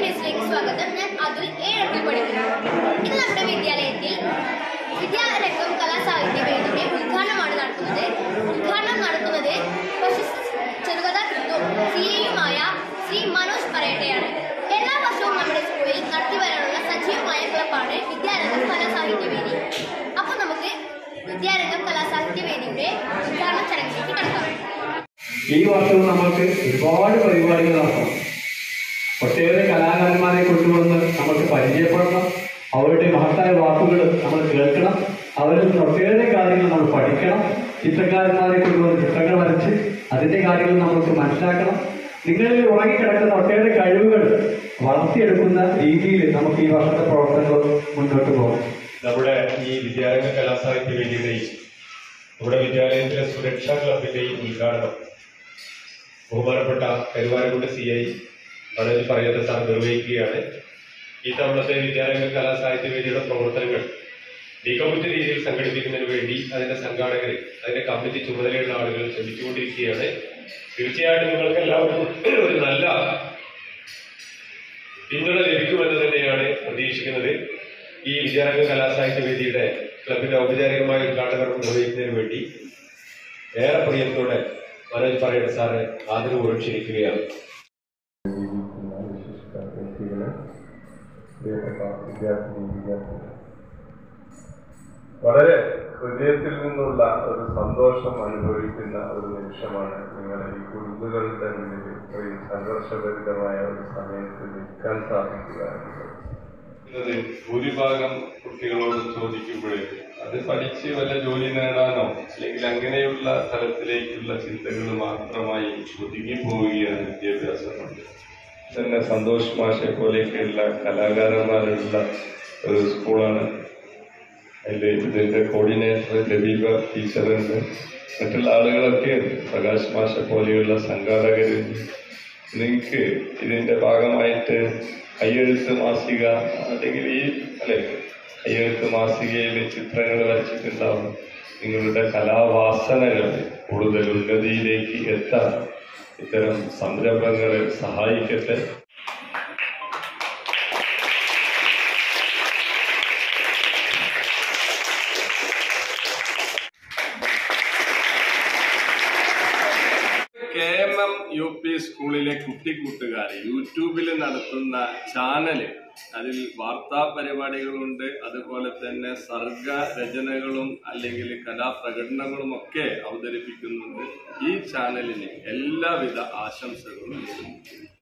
ന്യൂസിലേക്ക് സ്വാഗതം ഞാൻ അതുൽ ഏഴത്തിൽ പഠിക്കുന്നു ഇന്ന് നമ്മുടെ വിദ്യാലയത്തിൽ വിദ്യാരംഗം കലാസാഹിത്യ വേദിയുടെ ഉദ്ഘാടനമാണ് നടത്തുന്നത് ഉദ്ഘാടനം നടത്തുന്നത് പ്രശസ്ത ചെറുകഥാ കൃത്തും സി എയുമായ ശ്രീ മനോജ് പറയട്ടെയാണ് എല്ലാ വർഷവും നമ്മുടെ സ്കൂളിൽ നടത്തിവരാനുള്ള സജീവമായ ക്ലബാണ് വിദ്യാരംഗം കലാസാഹിത്യ വേദി അപ്പോൾ നമുക്ക് വിദ്യാരംഗം കലാസാഹിത്യ വേദിയുടെ ഉദ്ഘാടന ചടങ്ങിലേക്ക് കടക്കാം ഈ വർഷവും നമുക്ക് ഒരുപാട് പരിപാടികൾ നടത്തണം ഒട്ടേറെ കലാകാരന്മാരെ കൊണ്ടുവന്ന് നമുക്ക് പരിചയപ്പെടണം അവരുടെ മഹത്തായ വാക്കുകൾ നമ്മൾ കേൾക്കണം അവരിൽ നിന്ന് ഒട്ടേറെ കാര്യങ്ങൾ നമ്മൾ പഠിക്കണം ചിത്രകാരന്മാരെ കൊണ്ടുവന്ന് ചിത്രങ്ങൾ വരച്ച് അതിന്റെ കാര്യങ്ങൾ നമുക്ക് മനസ്സിലാക്കണം നിങ്ങളിൽ ഉറങ്ങിക്കിടക്കുന്ന ഒട്ടേറെ കഴിവുകൾ വളർത്തിയെടുക്കുന്ന രീതിയിൽ നമുക്ക് ഈ വർഷത്തെ പ്രവർത്തനങ്ങൾ മുന്നോട്ട് പോകാം നമ്മുടെ ഈ വിദ്യാരംഗ കലാസാഹിത്യ വേദിയുടെയും നമ്മുടെ വിദ്യാലയത്തിലെ സുരക്ഷാ ക്ലബിന്റെയും ഉദ്ഘാടനം ബഹുമാനപ്പെട്ട കരുവാരക്കുണ്ട് സി ഐ മനോജ് പറയാത്ത സാർ നിർവഹിക്കുകയാണ് ഈ തവണത്തെ വിദ്യാരംഗ കലാസാഹിത്യ വേദിയുടെ പ്രവർത്തനങ്ങൾ മികവുറ്റ രീതിയിൽ സംഘടിപ്പിക്കുന്നതിന് വേണ്ടി അതിന്റെ സംഘാടകർ അതിന്റെ കമ്മിറ്റി ചുമതലയുള്ള ആളുകൾ ശ്രമിച്ചുകൊണ്ടിരിക്കുകയാണ് തീർച്ചയായിട്ടും നിങ്ങൾക്ക് എല്ലാവർക്കും ഒരു നല്ല പിന്തുണ ലഭിക്കുമെന്ന് തന്നെയാണ് പ്രതീക്ഷിക്കുന്നത് ഈ വിദ്യാരംഗ കലാസാഹിത്യ വേദിയുടെ ക്ലബിന്റെ ഔപചാരികമായ ഉദ്ഘാടനം നിർവഹിക്കുന്നതിന് വേണ്ടി ഏറെ പ്രിയത്തോടെ മനോജ് പറയേണ്ട സാറ് ആദരവ് ക്ഷണിക്കുകയാണ് വിശിഷ്ട വ്യക്തികളെ പ്രിയപ്പെട്ട വിദ്യാർത്ഥിനി വിദ്യാർത്ഥികൾ വളരെ ഹൃദയത്തിൽ നിന്നുള്ള ഒരു സന്തോഷം അനുഭവിക്കുന്ന ഒരു നിമിഷമാണ് നിങ്ങൾ ഈ കുരുന്നുകളുടെ മുന്നിൽ ഇത്രയും സംഘർഷഭരിതമായ ഒരു സമയത്ത് നിൽക്കാൻ സാധിക്കുക എന്നുള്ളത് ഇത് ഭൂരിഭാഗം കുട്ടികളോട് ചോദിക്കുമ്പോൾ അത് പഠിച്ച് വല്ല ജോലി നേടാനോ അല്ലെങ്കിൽ അങ്ങനെയുള്ള തലത്തിലേക്കുള്ള ചിന്തകൾ മാത്രമായി ഒതുങ്ങി പോവുകയാണ് വിദ്യാഭ്യാസം കൊണ്ട് തന്നെ സന്തോഷ് മാഷെ പോലെയൊക്കെയുള്ള കലാകാരന്മാരുള്ള ഒരു സ്കൂളാണ് അതിൽ ഇതിന്റെ കോർഡിനേറ്റർ ലബീബ ടീച്ചറുണ്ട് മറ്റുള്ള ആളുകളൊക്കെ ഉണ്ട്. പ്രകാശ് മാഷ പോലെയുള്ള സംഘാടകരുണ്ട് നിങ്ങൾക്ക് ഇതിന്റെ ഭാഗമായിട്ട് കയ്യെഴുത്ത് മാസിക അല്ലെങ്കിൽ ഈ അല്ലെ കയ്യെഴുത്ത് മാസികയിൽ ചിത്രങ്ങൾ വരച്ചിട്ടുണ്ടാവും നിങ്ങളുടെ കലാവാസനകൾ കൂടുതൽ ഉന്നതിയിലേക്ക് എത്താൻ ഇത്തരം സംരംഭങ്ങളെ സഹായിക്കട്ടെ K M M U P സ്കൂളിലെ കുട്ടിക്കൂട്ടുകാർ യൂട്യൂബിൽ നടത്തുന്ന ചാനല് അതിൽ വാർത്താ പരിപാടികളുണ്ട് അതുപോലെ തന്നെ സർഗ രചനകളും അല്ലെങ്കിൽ കലാപ്രകടനങ്ങളും ഒക്കെ അവതരിപ്പിക്കുന്നുണ്ട് ഈ ചാനലിന് എല്ലാവിധ ആശംസകളും നേരുന്നു